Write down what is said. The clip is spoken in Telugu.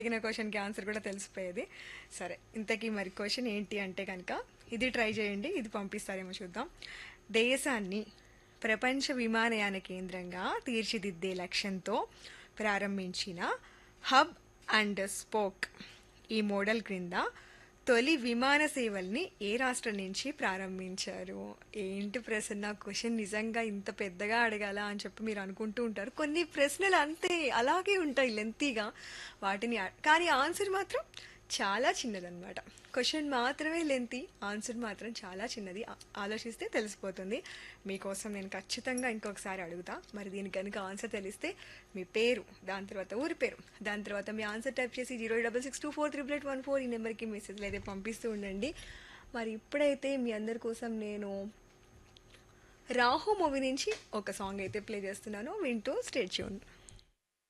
అడిగిన క్వశ్చన్కి ఆన్సర్ కూడా తెలిసిపోయేది సరే ఇంతకీ మరి క్వశ్చన్ ఏంటి అంటే కనుక ఇది ట్రై చేయండి ఇది పంపిస్తారేమో చూద్దాం దేశాన్ని ప్రపంచ విమానయాన కేంద్రంగా తీర్చిదిద్దే లక్ష్యంతో ప్రారంభించిన హబ్ అండ్ స్పోక్ ఈ మోడల్ క్రింద తొలి విమాన సేవల్ని ఏ రాష్ట్రం నుంచి ప్రారంభించారు ఏంటి ప్రశ్న క్వశ్చన్ నిజంగా ఇంత పెద్దగా అడగాల అని చెప్పి మీరు అనుకుంటూ ఉంటారు కొన్ని ప్రశ్నలు అంతే అలాగే ఉంటాయి లెంతీగా వాటిని అ- కానీ ఆన్సర్ మాత్రం చాలా చిన్నదన్నమాట క్వశ్చన్ మాత్రమే లెంతీ ఆన్సర్ మాత్రం చాలా చిన్నది ఆ- ఆలోచిస్తే తెలిసిపోతుంది మీకోసం నేను ఖచ్చితంగా ఇంకొకసారి అడుగుతా మరి దీనికి కనుక ఆన్సర్ తెలిస్తే మీ పేరు దాని తర్వాత ఊరి పేరు దాని తర్వాత మీ ఆన్సర్ టైప్ చేసి zero double six two four triple eight one four ఈ నెంబర్కి మెసేజ్లు అయితే పంపిస్తూ ఉండండి మరి ఇప్పుడైతే మీ అందరి కోసం నేను రాహు మూవీ నుంచి ఒక సాంగ్ అయితే ప్లే చేస్తున్నాను వింటూ స్టేట్ చూడండి